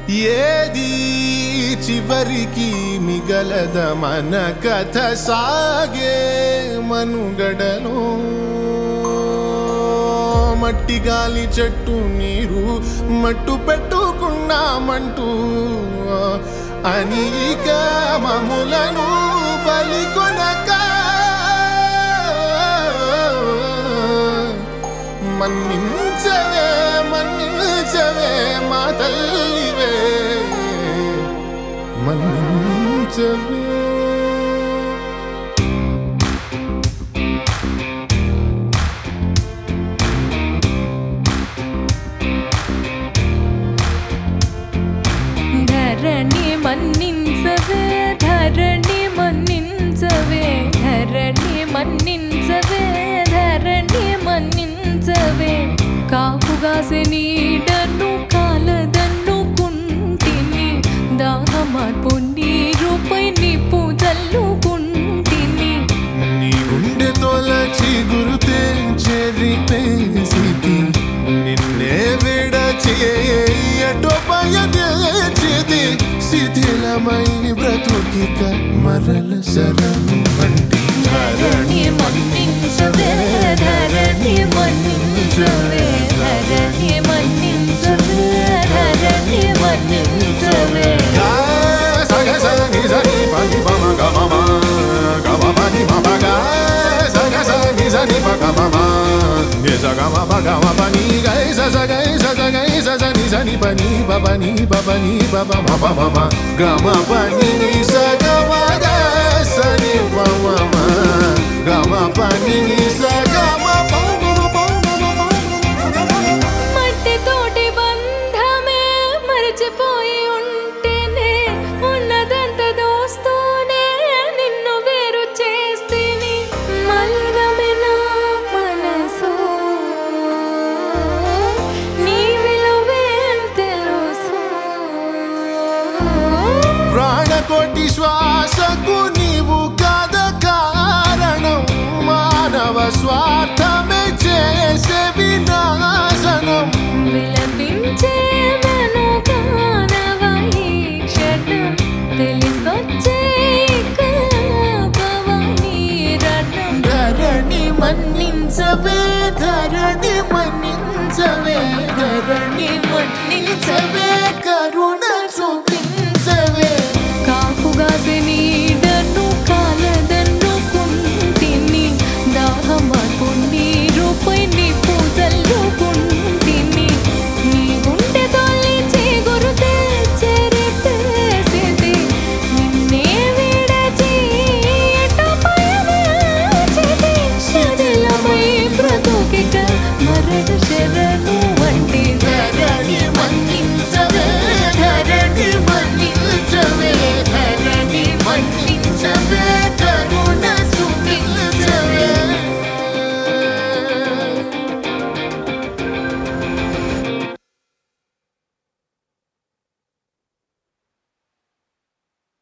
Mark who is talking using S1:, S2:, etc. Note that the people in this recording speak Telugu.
S1: ఏది చివరికి మిగలద మన కథ సాగే మనుగడలో మట్టి గాలి చెట్టు నీరు మట్టు పెట్టుకున్నామంటూ అని ఇక మములను బలి కొనక మన్నించవే మన్నించవే మా తల్లివే మన్నించవే
S2: ధరణి మన్నించవే ధరణి మన్నించవే ధరణి మన్నించవే ధరణి మన్నించవే కాపుగాసె నీడను కాలదన్ను కుంటిని దాహమార్పు నీరుపై నిప్పు జల్లుకుంటిని
S1: నీ గుండె తోలచి గురుతే చెరిపేసిది నిన్నే విడచేయటో పయచేది శిథిలమై బ్రతుకిక మరల శరణు వంటి
S2: ధరణి మన్నించవే ధరణి మన్నించవే ధరణి మన్నించవే ధరణి మన్నించవే
S1: గా సగ సని సని పని పమ గమ మ గమ పని మమ గా సగ సని సని ప గమ మ ని స గమ ప గమ పని గై స స గై స స గై స స ని సని పని ప పని ప పని ప ప మ ప మ మ గమ పని ని స గమ గ సని ప మ మ గమ పని ని స గమ ప మ ప మ మ మ
S2: మట్టితోటి బంధమే మరచిపోయి ఉంటేనే ఉన్నదంత దోస్తూనే నిన్ను వేరు చేస్తేని మలినమే నా మనసు నీ విలువేం తెలుసు
S1: ప్రాణకోటి శ్వాసకు నీవు కాద కారణం మానవ స్వార్థమే చేసే వినాశనం
S2: విలపించే వెనుకానవ ఈ క్షణం తెలిసొచ్చే కాపవని రణం ధరణి మన్నించవే ధరణి మన్నించవే ధరణి మన్నించవే